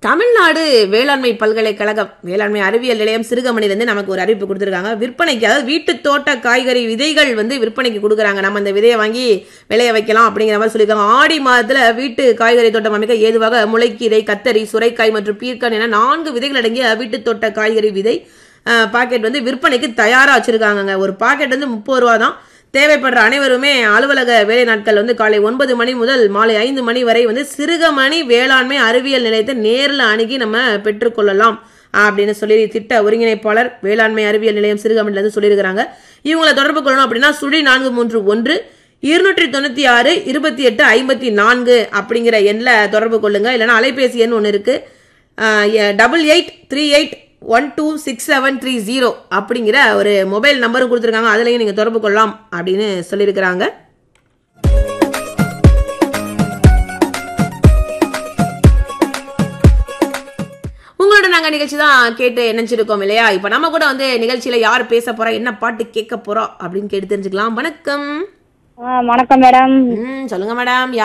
தமிழ்நாடு வேளாண்மை பல்கலைக்கழகம் வேளாண்மை அறிவியல் நிலையம் சிறுகமணிலேருந்து நமக்கு ஒரு அறிவிப்பு கொடுத்துருக்காங்க விற்பனைக்கு அதாவது வீட்டு தோட்ட காய்கறி விதைகள் வந்து விற்பனைக்கு கொடுக்குறாங்க நம்ம அந்த விதையை வாங்கி விளைய வைக்கலாம் அப்படிங்கிற மாதிரி சொல்லியிருக்காங்க ஆடி மாதத்தில் வீட்டு காய்கறி தோட்டம் அமைக்க ஏதுவாக முளைக்கீரை கத்தரி சுரைக்காய் மற்றும் பீர்க்கன் என நான்கு விதைகள் அடங்கிய வீட்டு தோட்ட காய்கறி விதை பாக்கெட் வந்து விற்பனைக்கு தயாராக வச்சுருக்காங்கங்க ஒரு பாக்கெட் வந்து முப்பது ரூபா தான் தேவைப்படுற அனைவருமே அலுவலக வேலை நாட்கள் வந்து காலை ஒன்பது மணி முதல் மாலை ஐந்து மணி வரை வந்து சிறுகமணி வேளாண்மை அறிவியல் நிலையத்தை நேரில் அணுகி நம்ம பெற்றுக்கொள்ளலாம் அப்படின்னு சொல்லி திட்ட ஒருங்கிணைப்பாளர் வேளாண்மை அறிவியல் நிலையம் சிறுகமணிலேருந்து சொல்லியிருக்கிறாங்க இவங்களை தொடர்பு கொள்ளணும் அப்படின்னா சுழி நான்கு மூன்று ஒன்று இருநூற்றி தொண்ணூற்றி ஆறு இருபத்தி எட்டு ஐம்பத்தி நான்கு அப்படிங்கிற எண்ணில் தொடர்பு கொள்ளுங்க இல்லைன்னா அலைபேசி எண் ஒன்று இருக்குது double eight three eight one two six seven three zero அப்படிங்கிற ஒரு மொபைல் நம்பரும் கொடுத்துருக்காங்க அதுலேயும் நீங்கள் தொடர்பு கொள்ளலாம் அப்படின்னு சொல்லியிருக்கிறாங்க உங்களோட நாங்கள் நிகழ்ச்சி தான் கேட்டு நினைச்சிருக்கோம் இல்லையா இப்போ நம்ம கூட வந்து நிகழ்ச்சியில் யார் பேச போறா என்ன பாட்டு கேட்க போறோம் அப்படின்னு கேட்டு தெரிஞ்சுக்கலாம் வணக்கம் ஆ வணக்கம் மேடம் ம் சொல்லுங்க மேடம்